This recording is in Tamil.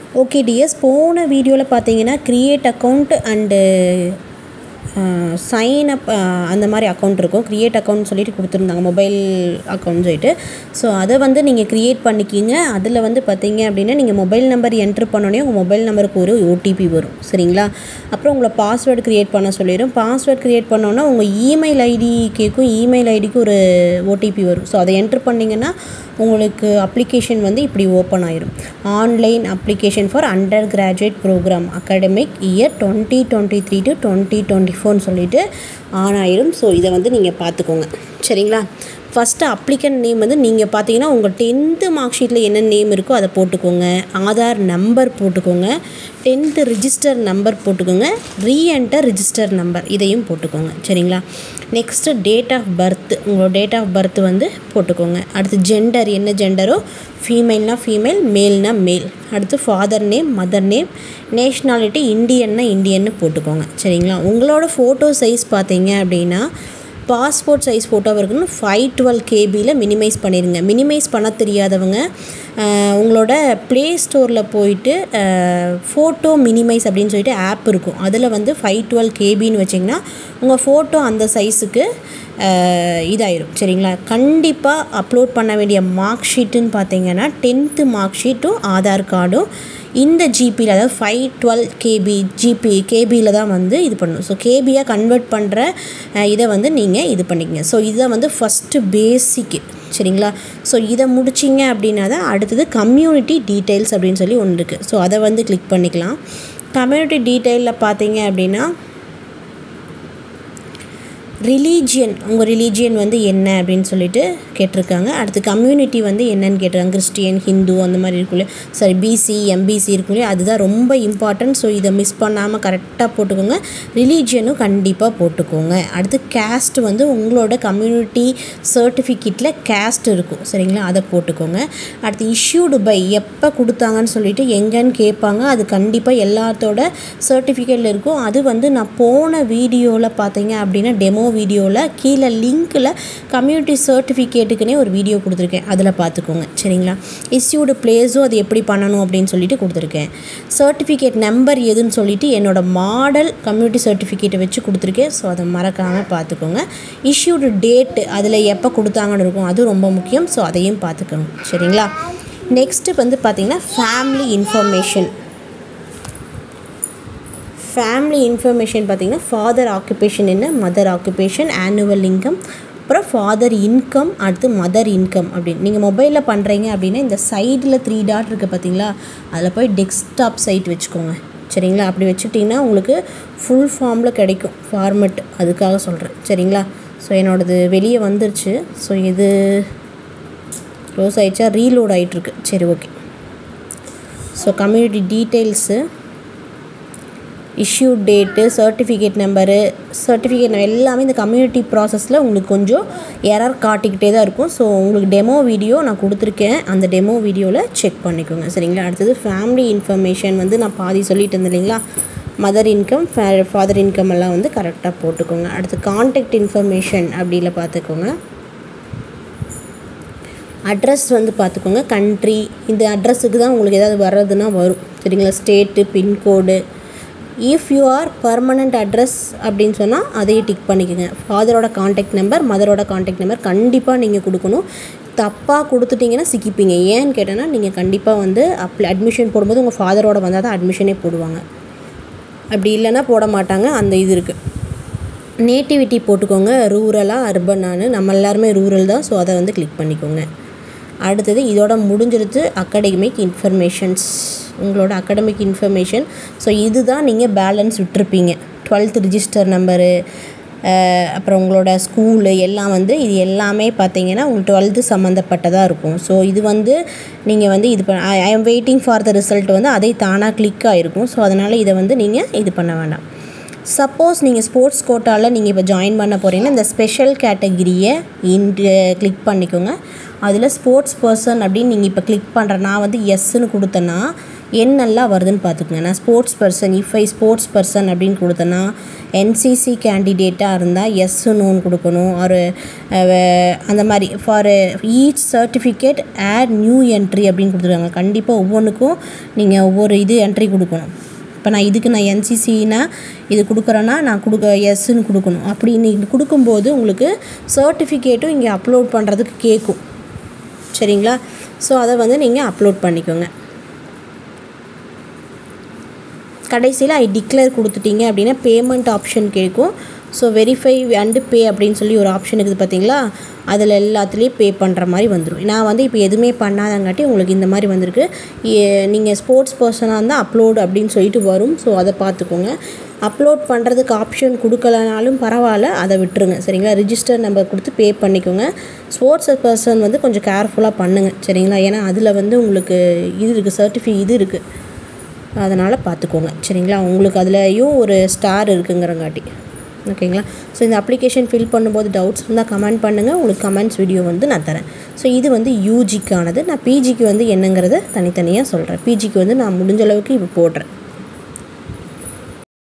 ஓகே டிஎஸ் போன வீடியோவில் பார்த்தீங்கன்னா create account and sign up அந்த மாதிரி அக்கௌண்ட் இருக்கும் க்ரியேட் அக்கௌண்ட் சொல்லிட்டு கொடுத்துருந்தாங்க மொபைல் அக்கௌண்ட் சொல்லிட்டு ஸோ அதை வந்து நீங்கள் க்ரியேட் பண்ணிக்கிங்க அதில் வந்து பார்த்தீங்க அப்படின்னா நீங்கள் மொபைல் நம்பர் என்ட்ரு பண்ணோடனே உங்கள் மொபைல் நம்பருக்கு ஒரு ஓடிபி வரும் சரிங்களா அப்புறம் உங்களை பாஸ்வேர்டு க்ரியேட் பண்ண சொல்லிடும் பாஸ்வேர்ட் க்ரியேட் பண்ணோன்னா உங்கள் இமெயில் ஐடி கேட்கும் இமெயில் ஐடிக்கு ஒரு ஓடிபி வரும் ஸோ அதை என்ட்ரு பண்ணிங்கன்னா உங்களுக்கு அப்ளிகேஷன் வந்து இப்படி ஓப்பன் ஆயிரும் online application for undergraduate program academic year twenty twenty three to twenty twenty ஃபோர்னு சொல்லிட்டு ஆன் ஆயிரும் ஸோ இதை வந்து நீங்கள் பார்த்துக்கோங்க சரிங்களா ஃபஸ்ட்டு அப்ளிகண்ட் நேம் வந்து நீங்கள் பார்த்தீங்கன்னா உங்கள் டென்த்து மார்க் ஷீட்டில் என்ன நேம் இருக்கோ அதை போட்டுக்கோங்க ஆதார் நம்பர் போட்டுக்கோங்க டென்த்து ரிஜிஸ்டர் நம்பர் போட்டுக்கோங்க ரீஎன்டர் ரிஜிஸ்டர் நம்பர் இதையும் போட்டுக்கோங்க சரிங்களா நெக்ஸ்ட்டு டேட் ஆஃப் பர்த் உங்களோட டேட் ஆஃப் பர்த் வந்து போட்டுக்கோங்க அடுத்து ஜெண்டர் என்ன ஜெண்டரோ ஃபீமேல்னா ஃபீமேல் மேல்னா மேல் அடுத்து father name mother name nationality இந்தியன்னா இந்தியன்னு போட்டுக்கோங்க சரிங்களா உங்களோட ஃபோட்டோ சைஸ் பார்த்தீங்க அப்படின்னா பாஸ்போர்ட் சைஸ் ஃபோட்டோவாக இருக்கணும் ஃபைவ் டுவெல் கேபியில் மினிமைஸ் பண்ணிடுங்க மினிமைஸ் பண்ண தெரியாதவங்க உங்களோட ப்ளே ஸ்டோரில் போயிட்டு ஃபோட்டோ மினிமைஸ் அப்படின்னு சொல்லிட்டு ஆப் இருக்கும் அதில் வந்து ஃபைவ் டுவெல் கேபின்னு வச்சிங்கன்னா உங்கள் ஃபோட்டோ அந்த சைஸுக்கு இதாயிரும் சரிங்களா கண்டிப்பாக அப்லோட் பண்ண வேண்டிய மார்க் ஷீட்டுன்னு பார்த்தீங்கன்னா டென்த்து மார்க் ஷீட்டும் ஆதார் கார்டும் இந்த ஜிபியில் அதாவது ஃபைவ் டுவெல் கேபி ஜிபி கேபியில் தான் வந்து இது பண்ணணும் ஸோ கேபியாக கன்வெர்ட் பண்ணுற இதை வந்து நீங்கள் இது பண்ணிக்கங்க ஸோ இதை வந்து ஃபஸ்ட்டு பேசிக்கு சரிங்களா ஸோ இதை முடிச்சிங்க அப்படின்னா தான் அடுத்தது கம்யூனிட்டி டீட்டெயில்ஸ் அப்படின்னு சொல்லி ஒன்று இருக்குது ஸோ அதை வந்து கிளிக் பண்ணிக்கலாம் கம்யூனிட்டி டீட்டெயிலில் பார்த்தீங்க அப்படின்னா ரிலீஜியன் உங்கள் ரிலீஜியன் வந்து என்ன அப்படின்னு சொல்லிட்டு கேட்டிருக்காங்க அடுத்து கம்யூனிட்டி வந்து என்னன்னு கேட்டிருக்காங்க கிறிஸ்டியன் ஹிந்து அந்த மாதிரி இருக்குல்ல சாரி பிசி எம்பிசி இருக்குல்லையே அதுதான் ரொம்ப இம்பார்ட்டன்ட் ஸோ இதை மிஸ் பண்ணாமல் கரெக்டாக போட்டுக்கோங்க ரிலீஜியனும் கண்டிப்பாக போட்டுக்கோங்க அடுத்து கேஸ்ட் வந்து உங்களோட கம்யூனிட்டி சர்டிஃபிகேட்டில் கேஸ்ட் இருக்கும் சரிங்களா அதை போட்டுக்கோங்க அடுத்து இஷ்யூடு பை எப்போ கொடுத்தாங்கன்னு சொல்லிட்டு எங்கன்னு கேட்பாங்க அது கண்டிப்பாக எல்லாத்தோட சர்டிஃபிகேட்டில் இருக்கும் அது வந்து நான் போன வீடியோவில் பார்த்தீங்க அப்படின்னா டெமோ வீடியோவில் கீழே லிங்க்கில் கம்யூனிட்டி சர்டிஃபிகேட்டுக்குனே ஒரு வீடியோ கொடுத்துருக்கேன் அதில் பார்த்துக்கோங்க சரிங்களா இஸ்யூடு பிளேஸும் அது எப்படி பண்ணணும் அப்படின்னு சொல்லிட்டு கொடுத்துருக்கேன் சர்டிஃபிகேட் நம்பர் எதுன்னு சொல்லிட்டு என்னோடய மாடல் கம்யூனிட்டி சர்டிஃபிகேட்டை வச்சு கொடுத்துருக்கேன் ஸோ அதை மறக்காமல் பார்த்துக்கோங்க இஷ்யூடு டேட்டு அதில் எப்போ கொடுத்தாங்கன்னு இருக்கும் அது ரொம்ப முக்கியம் ஸோ அதையும் பார்த்துக்கோங்க சரிங்களா நெக்ஸ்ட்டு வந்து பார்த்திங்கன்னா ஃபேமிலி இன்ஃபர்மேஷன் ஃபேமிலி இன்ஃபர்மேஷன் பார்த்திங்கன்னா ஃபாதர் ஆக்குபேஷன் என்ன மதர் ஆக்குபேஷன் ஆனுவல் இன்கம் அப்புறம் ஃபாதர் இன்கம் அடுத்து மதர் இன்கம் அப்படின்னு நீங்கள் மொபைலில் பண்ணுறீங்க அப்படின்னா இந்த சைடில் த்ரீ டாட் இருக்குது பார்த்தீங்களா அதில் போய் டெஸ்க்டாப் சைட் வச்சுக்கோங்க சரிங்களா அப்படி வச்சுட்டிங்கன்னா உங்களுக்கு ஃபுல் ஃபார்மில் கிடைக்கும் ஃபார்மெட் அதுக்காக சொல்கிறேன் சரிங்களா ஸோ என்னோடது வெளியே வந்துருச்சு ஸோ இது க்ளோஸ் ஆகிடுச்சா ரீலோட் ஆகிட்டுருக்கு சரி okay so community details issue date certificate number certificate எல்லாமே இந்த கம்யூனிட்டி ப்ராசஸில் உங்களுக்கு கொஞ்சம் எரர் காட்டிக்கிட்டே தான் இருக்கும் ஸோ உங்களுக்கு டெமோ வீடியோ நான் கொடுத்துருக்கேன் அந்த டெமோ வீடியோவில் செக் பண்ணிக்கோங்க சரிங்களா அடுத்தது ஃபேமிலி இன்ஃபர்மேஷன் வந்து நான் பாதி சொல்லிட்டு இருந்தேன் இல்லைங்களா மதர் இன்கம் ஃபாதர் இன்கம் எல்லாம் வந்து கரெக்டாக போட்டுக்கோங்க அடுத்து கான்டாக்ட் இன்ஃபர்மேஷன் அப்படியில் பார்த்துக்கோங்க அட்ரஸ் வந்து பார்த்துக்கோங்க கண்ட்ரி இந்த அட்ரஸுக்கு தான் உங்களுக்கு ஏதாவது வர்றதுன்னா வரும் சரிங்களா state pincode if you are permanent address அப்படின்னு சொன்னால் அதையும் டிக் பண்ணிக்கோங்க ஃபாதரோட காண்டாக்ட் நம்பர் மதரோட காண்டாக்ட் நம்பர் கண்டிப்பாக நீங்கள் கொடுக்கணும் தப்பாக கொடுத்துட்டிங்கன்னா சிக்கிப்பீங்க ஏன்னு கேட்டேன்னா நீங்கள் கண்டிப்பாக வந்து அப்ளை அட்மிஷன் போடும்போது உங்கள் ஃபாதரோட வந்தால் தான் அட்மிஷனே போடுவாங்க அப்படி இல்லைன்னா போட மாட்டாங்க அந்த இது இருக்குது நேட்டிவிட்டி போட்டுக்கோங்க ரூரலாக அர்பனானு நம்ம எல்லாருமே ரூரல் தான் ஸோ அதை வந்து கிளிக் பண்ணிக்கோங்க அடுத்தது இதோட முடிஞ்சிருச்சு அகாடமிக் இன்ஃபர்மேஷன்ஸ் உங்களோட அகாடமிக் இன்ஃபர்மேஷன் ஸோ இதுதான் நீங்கள் பேலன்ஸ் விட்டுருப்பீங்க டுவெல்த் ரிஜிஸ்டர் நம்பரு அப்புறம் உங்களோட ஸ்கூலு எல்லாம் வந்து இது எல்லாமே பார்த்தீங்கன்னா உங்களுக்கு டுவெல்த்து சம்மந்தப்பட்டதாக இருக்கும் ஸோ இது வந்து நீங்கள் வந்து இது பண்ண I am waiting for the result வந்து அதை தானாக கிளிக் ஆகிருக்கும் ஸோ அதனால் இதை வந்து நீங்கள் இது பண்ண வேண்டாம் சப்போஸ் நீங்கள் ஸ்போர்ட்ஸ் கோட்டாவில் நீங்கள் இப்போ ஜாயின் பண்ண போகிறீங்கன்னா இந்த ஸ்பெஷல் கேட்டகிரியை இன்று கிளிக் பண்ணிக்கோங்க அதில் ஸ்போர்ட்ஸ் பர்சன் அப்படின்னு நீங்கள் இப்போ கிளிக் பண்ணுற நான் வந்து எஸ்ன்னு கொடுத்தேன்னா என்னெல்லாம் வருதுன்னு பார்த்துக்குங்க நான் sports person if I sports person அப்படின்னு கொடுத்தேன்னா என்சிசி கேண்டிடேட்டாக இருந்தால் எஸ் நோன் கொடுக்கணும் ஒரு அந்த மாதிரி for each certificate add new entry அப்படின்னு கொடுத்துருக்காங்க கண்டிப்பாக ஒவ்வொன்றுக்கும் நீங்கள் ஒவ்வொரு இது என்ட்ரி கொடுக்கணும் இப்போ நான் இதுக்கு நான் என்சிசினா இது கொடுக்குறேன்னா நான் கொடுக்க எஸ்ன்னு கொடுக்கணும் அப்படி நீங்கள் கொடுக்கும்போது உங்களுக்கு சர்டிஃபிகேட்டும் இங்கே அப்லோட் பண்ணுறதுக்கு கேட்கும் சரிங்களா ஸோ அதை வந்து நீங்கள் அப்லோட் பண்ணிக்கோங்க கடைசியில் ஐ டிக்ளேர் கொடுத்துட்டீங்க அப்படின்னா பேமெண்ட் ஆப்ஷன் கேட்கும் ஸோ வெரிஃபை அண்டு பே அப்படின்னு சொல்லி ஒரு ஆப்ஷன் இருக்குது பார்த்தீங்களா அதில் எல்லாத்துலேயும் பே பண்ணுற மாதிரி வந்துடும் நான் வந்து இப்போ எதுவுமே பண்ணாதங்காட்டி உங்களுக்கு இந்த மாதிரி வந்திருக்கு நீங்கள் ஸ்போர்ட்ஸ் பர்சனாக இருந்தால் அப்லோட் அப்படின்னு சொல்லிட்டு வரும் ஸோ அதை பார்த்துக்கோங்க அப்லோட் பண்ணுறதுக்கு ஆப்ஷன் கொடுக்கலனாலும் பரவாயில்ல அதை விட்டுருங்க சரிங்களா ரிஜிஸ்டர் நம்பர் கொடுத்து பே பண்ணிக்கோங்க ஸ்போர்ட்ஸ் பர்சன் வந்து கொஞ்சம் கேர்ஃபுல்லாக பண்ணுங்கள் சரிங்களா ஏன்னா அதில் வந்து உங்களுக்கு இது இருக்குது சர்டிஃபி இது இருக்குது அதனால் பார்த்துக்கோங்க சரிங்களா உங்களுக்கு அதுலேயும் ஒரு ஸ்டார் இருக்குங்கிறங்காட்டி ஓகேங்களா ஸோ இந்த அப்ளிகேஷன் ஃபில் பண்ணும்போது டவுட்ஸ் இருந்தால் கமெண்ட் பண்ணுங்கள் உங்களுக்கு கமெண்ட்ஸ் வீடியோ வந்து நான் தரேன் ஸோ இது வந்து யூஜிக்கானது நான் பிஜிக்கு வந்து என்னங்கிறத தனித்தனியாக சொல்கிறேன் பிஜிக்கு வந்து நான் முடிஞ்ச அளவுக்கு இப்போ போடுறேன்